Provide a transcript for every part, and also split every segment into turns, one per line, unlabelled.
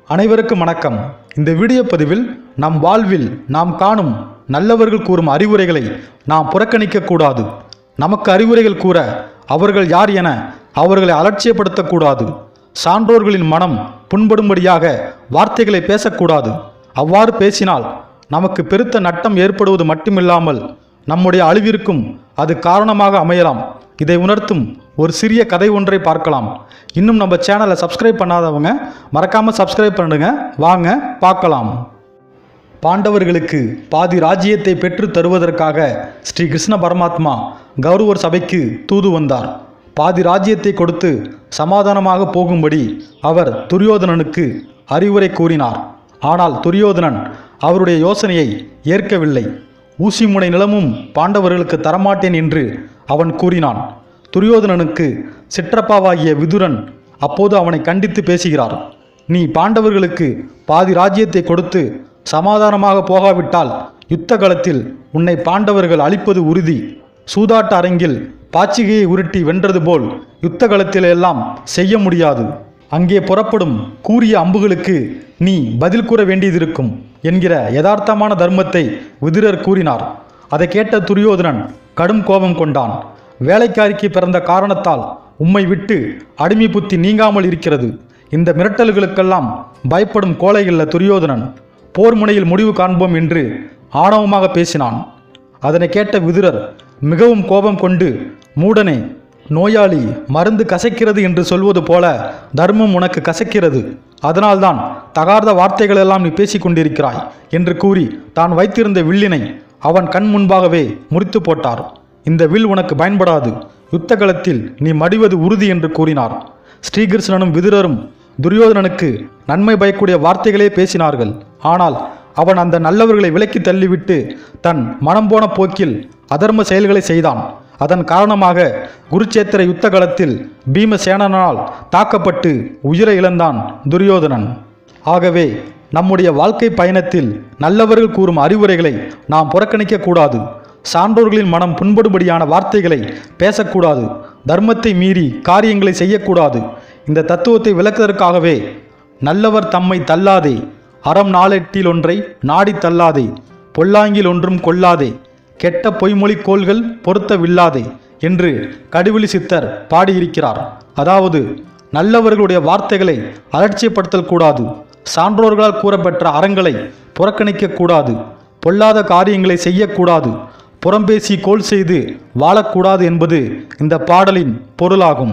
அனைவருக்கும் வணக்கம் இந்த வீடியோ பதிவில் நம் வாழ்வில் நாம் காணும் நல்லவர்கள் கூறும் அறிவுரைகளை நாம் புறக்கணிக்க கூடாது நமக்கு அறிவுரைகள் கூற அவர்கள் யார் என அவர்களை அலட்சியப்படுத்தக்கூடாது சான்றோர்களின் மனம் புண்படும்படியாக வார்த்தைகளை பேசக்கூடாது அவ்வாறு பேசினால் நமக்கு பெருத்த நட்டம் ஏற்படுவது மட்டுமில்லாமல் நம்முடைய அழிவிற்கும் அது காரணமாக அமையலாம் இதை உணர்த்தும் ஒரு சிறிய கதை ஒன்றை பார்க்கலாம் இன்னும் நம்ம சேனலை சப்ஸ்கிரைப் பண்ணாதவங்க மறக்காமல் சப்ஸ்கிரைப் பண்ணுங்க வாங்க பார்க்கலாம் பாண்டவர்களுக்கு பாதி ராஜ்யத்தை பெற்று தருவதற்காக ஸ்ரீ கிருஷ்ண பரமாத்மா கௌரவர் சபைக்கு தூது வந்தார் பாதி ராஜ்யத்தை கொடுத்து சமாதானமாக போகும்படி அவர் துரியோதனனுக்கு அறிவுரை கூறினார் ஆனால் துரியோதனன் அவருடைய யோசனையை ஏற்கவில்லை ஊசி முனை நிலமும் பாண்டவர்களுக்கு தரமாட்டேன் என்று அவன் கூறினான் துரியோதனனுக்கு சிற்றப்பாவாகிய விதுரன் அப்போது அவனை கண்டித்து பேசுகிறார் நீ பாண்டவர்களுக்கு பாதி ராஜ்யத்தை கொடுத்து சமாதானமாக போகாவிட்டால் யுத்த களத்தில் உன்னை பாண்டவர்கள் அழிப்பது உறுதி சூதாட்ட அரங்கில் பாச்சிகையை உருட்டி வென்றது போல் யுத்த களத்தில் எல்லாம் செய்ய முடியாது அங்கே புறப்படும் கூறிய அம்புகளுக்கு நீ பதில் கூற வேண்டியதிருக்கும் என்கிற யதார்த்தமான தர்மத்தை விதுரர் கூறினார் அதை கேட்ட துரியோதனன் கடும் கோபம் கொண்டான் வேலைக்காரிக்கு பிறந்த காரணத்தால் உம்மை விட்டு அடிமை புத்தி நீங்காமல் இருக்கிறது இந்த மிரட்டல்களுக்கெல்லாம் பயப்படும் கோழைகள துரியோதனன் போர் முனையில் முடிவு காண்போம் என்று ஆணவமாக பேசினான் அதனை கேட்ட விதுரர் மிகவும் கோபம் கொண்டு மூடனே நோயாளி மருந்து கசக்கிறது என்று சொல்வது போல தர்மம் உனக்கு கசக்கிறது அதனால்தான் தகார்ந்த வார்த்தைகளெல்லாம் நீ பேசிக் கொண்டிருக்கிறாய் என்று கூறி தான் வைத்திருந்த வில்லினை அவன் கண் முன்பாகவே முறித்து போட்டார் இந்த வில் உனக்கு பயன்படாது யுத்த களத்தில் நீ மடிவது உறுதி என்று கூறினார் ஸ்ரீகிருஷ்ணனும் விதுரரும் துரியோதனனுக்கு நன்மை பயக்கூடிய வார்த்தைகளே பேசினார்கள் ஆனால் அவன் அந்த நல்லவர்களை விலக்கி தள்ளிவிட்டு தன் மனம் போன போக்கில் அதர்ம செயல்களை செய்தான் அதன் காரணமாக குருச்சேத்திர யுத்த களத்தில் பீமசேனனால் தாக்கப்பட்டு உயிரை இழந்தான் துரியோதனன் ஆகவே நம்முடைய வாழ்க்கை பயணத்தில் நல்லவர்கள் கூறும் அறிவுரைகளை நாம் புறக்கணிக்க கூடாது சான்றோர்களின் மனம் புண்படும்படியான வார்த்தைகளை பேசக்கூடாது தர்மத்தை மீறி காரியங்களை செய்யக்கூடாது இந்த தத்துவத்தை விளக்குவதற்காகவே நல்லவர் தம்மை தள்ளாதே அறம் நாளெட்டில் ஒன்றை நாடி தள்ளாதே பொல்லாங்கில் ஒன்றும் கொள்ளாதே கெட்ட பொய்மொழி கோள்கள் பொருத்தவில்லாதே என்று கடுவெளி சித்தர் பாடியிருக்கிறார் அதாவது நல்லவர்களுடைய வார்த்தைகளை அலட்சியப்படுத்தல் கூடாது சான்றோர்களால் கூறப்பெற்ற அறங்களை புறக்கணிக்க கூடாது பொல்லாத காரியங்களை செய்யக்கூடாது புறம்பேசி கோல் செய்து வாழக்கூடாது என்பது இந்த பாடலின் பொருளாகும்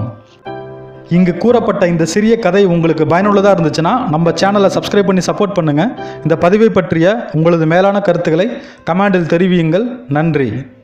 இங்கு கூறப்பட்ட இந்த சிறிய கதை உங்களுக்கு பயனுள்ளதாக இருந்துச்சுன்னா நம்ம சேனலை சப்ஸ்கிரைப் பண்ணி சப்போர்ட் பண்ணுங்கள் இந்த பதிவை பற்றிய உங்களது மேலான கருத்துக்களை கமெண்டில் தெரிவியுங்கள் நன்றி